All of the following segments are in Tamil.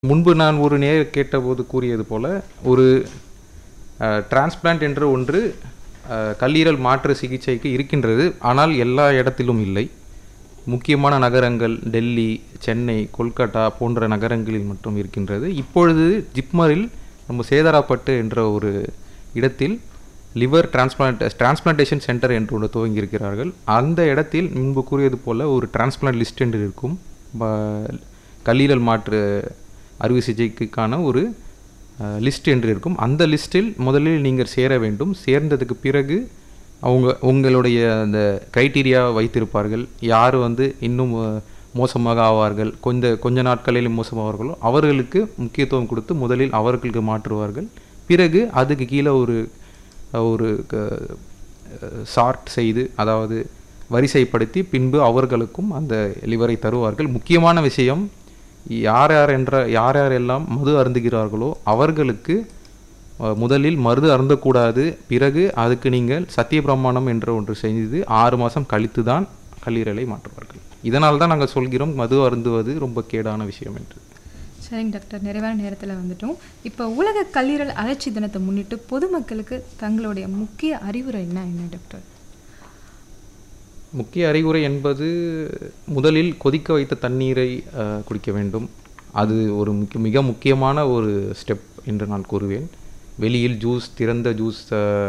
முன்பு நான் ஒரு நேர் கேட்டபோது கூறியது போல ஒரு டிரான்ஸ்பிளான்ட் என்ற ஒன்று அஹ், கல்லீரல் மாற்று சிகிச்சைக்கு இருக்கின்றது ஆனால் எல்லா இடத்திலும் இல்லை முக்கியமான நகரங்கள் டெல்லி சென்னை கொல்கத்தா போன்ற நகரங்களில் மட்டும் இருக்கின்றது இப்பொழுது ஜிப்மரில் நம்ம சேதராப்பட்டு என்ற ஒரு இடத்தில் லிவர் டிரான்ஸ்பிளான்ட் டிரான்ஸ்பிளான்டேஷன் சென்டர் என்று ஒன்று துவங்கியிருக்கிறார்கள் அந்த இடத்தில் முன்பு கூறியது போல ஒரு டிரான்ஸ்பிளான்ட் லிஸ்ட் என்று இருக்கும் ப- கல்லீரல் மாற்று அறுவை சிகிச்சைக்கான ஒரு லிஸ்ட் என்று இருக்கும் அந்த லிஸ்ட்டில் முதலில் நீங்கள் சேர வேண்டும் சேர்ந்ததுக்கு பிறகு அவங்க உங்களுடைய அந்த க்ரைட்டீரியா வைத்திருப்பார்கள் யார் வந்து இன்னும் அஹ், மோசமாக ஆவார்கள் கொஞ்ச கொஞ்ச நாட்களில் மோசமாவார்களோ அவர்களுக்கு முக்கியத்துவம் கொடுத்து முதலில் அவர்களுக்கு மாற்றுவார்கள் பிறகு அதுக்கு கீழே ஒரு ஒரு சார்ட் செய்து அதாவது வரிசைப்படுத்தி பின்பு அவர்களுக்கும் அந்த லிவரை தருவார்கள் முக்கியமான விஷயம் யார் யார் என்ற யார் யாரெல்லாம் மது அருந்துகிறார்களோ அவர்களுக்கு அஹ், முதலில் மருது அருந்தக்கூடாது பிறகு அதுக்கு நீங்கள் சத்தியபிரமாணம் என்ற ஒன்று செய்து ஆறு மாதம் கழித்து தான் கல்லீரலை மாற்றுவார்கள் இதனால் தான் நாங்கள் சொல்கிறோம் மது அருந்துவது ரொம்ப கேடான விஷயம் என்று சரிங்க டாக்டர் நிறைவான நேரத்தில் வந்துட்டோம் இப்போ உலக கல்லீரல் அழற்சி தினத்தை முன்னிட்டு பொதுமக்களுக்கு தங்களுடைய முக்கிய அறிவுரை என்ன என்ன டாக்டர் முக்கிய அறிகுறி என்பது முதலில் கொதிக்க வைத்த தண்ணீரை அஹ், குடிக்க வேண்டும் அது ஒரு முக்கிய மிக முக்கியமான ஒரு ஸ்டெப் என்று நான் கூறுவேன் வெளியில் ஜூஸ் திறந்த ஜூஸ்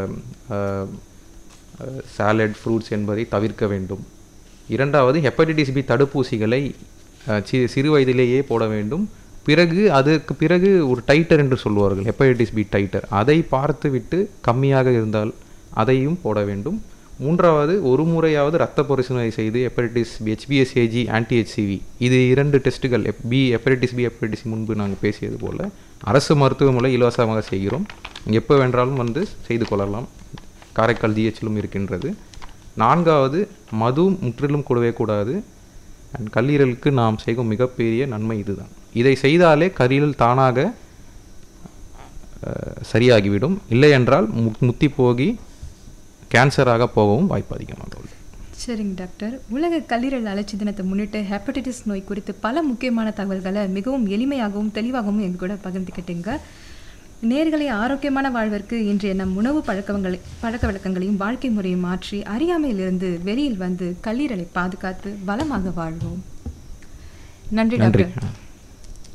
சாலட் ஃப்ரூட்ஸ் என்பதை தவிர்க்க வேண்டும் இரண்டாவது ஹெப்படைட்டிஸ் பி தடுப்பூசிகளை அஹ், சி சிறு வயதிலேயே போட வேண்டும் பிறகு அதற்கு பிறகு ஒரு டைட்டர் என்று சொல்வார்கள் ஹெப்படைட்டிஸ் பி டைட்டர் அதை பார்த்துவிட்டு கம்மியாக இருந்தால் அதையும் போட வேண்டும் மூன்றாவது ஒரு முறையாவது ரத்த பரிசோதனை செய்து ஹெப்படைட்டிஸ் பி ஹெச்பிஎஸ்ஏஜி ஆன்டி ஹெச்சிவி இது இரண்டு டெஸ்ட்டுகள் பி ஹெப்படைட்டிஸ் பி ஹெப்படைட்டிஸ் முன்பு நாங்கள் பேசியது போல் அரசு மருத்துவமனை இலவசமாக செய்கிறோம் எப்போ வேண்டாலும் வந்து செய்து கொள்ளலாம் காரைக்கால் ஜிஹெச்சிலும் இருக்கின்றது நான்காவது மது முற்றிலும் கூடவே கூடாது அண்ட் கல்லீரலுக்கு நாம் செய்யும் மிகப்பெரிய நன்மை இதுதான் இதை செய்தாலே கல்லீரல் தானாக அஹ், சரியாகிவிடும் இல்லை என்றால் மு- முத்தி போகி கேன்சராக போகவும் வாய்ப்பு அதிகமாக உள்ளது சரிங்க டாக்டர் உலக கல்லீரல் அழற்சி தினத்தை முன்னிட்டு ஹெப்படைட்டிஸ் நோய் குறித்து பல முக்கியமான தகவல்களை மிகவும் எளிமையாகவும் தெளிவாகவும் எங்க கூட பகிர்ந்துக்கிட்டீங்க நேர்களை ஆரோக்கியமான வாழ்விற்கு இன்றைய நம் உணவு பழக்கங்களை பழக்க வழக்கங்களையும் வாழ்க்கை முறையும் மாற்றி அறியாமையிலிருந்து வெளியில் வந்து கல்லீரலை பாதுகாத்து பலமாக வாழ்வோம் நன்றி நன்றி டாக்டர்